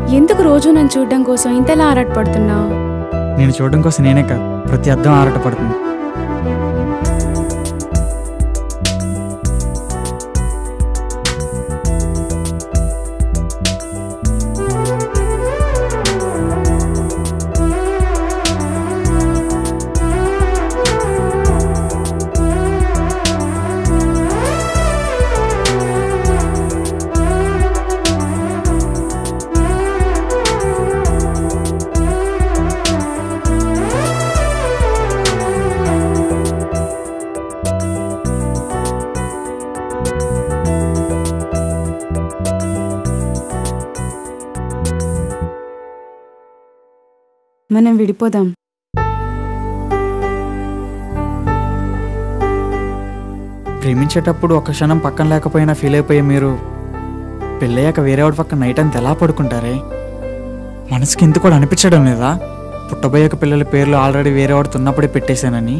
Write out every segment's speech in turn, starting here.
ఎందుకు రోజు నన్ను చూడడం కోసం ఇంతలా ఆరాటపడుతున్నావు నేను చూడడం కోసం నేనే కాదు ప్రతి అద్దం ఆరాటపడుతుంది మనం విడిపోదాం ప్రేమించేటప్పుడు ఒక క్షణం పక్కన లేకపోయినా ఫీల్ అయిపోయే మీరు పెళ్ళయ్యాక వేరే వాడి పక్కన నైట్ అంతా ఎలా పడుకుంటారే మనసుకి ఇంత కూడా అనిపించడం లేదా పుట్టబోయేక పిల్లల పేర్లు ఆల్రెడీ వేరే వాడితో ఉన్నప్పుడే పెట్టేశానని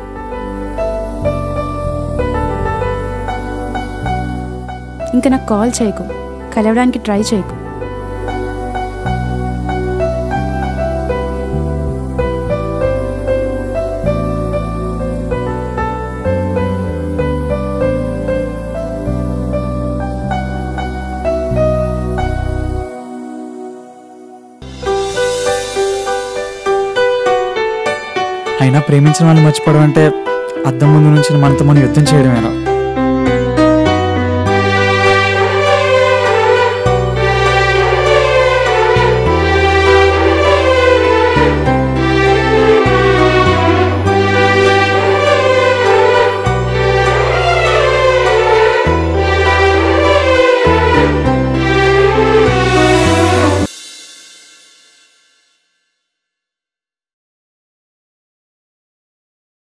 ఇంకా నాకు కాల్ చేయకు కలవడానికి ట్రై చేయకు అయినా ప్రేమించిన వాళ్ళు మర్చిపోవడం అంటే అద్దం ముందు నుంచి మనతో మనం యుద్ధం చేయడమేనా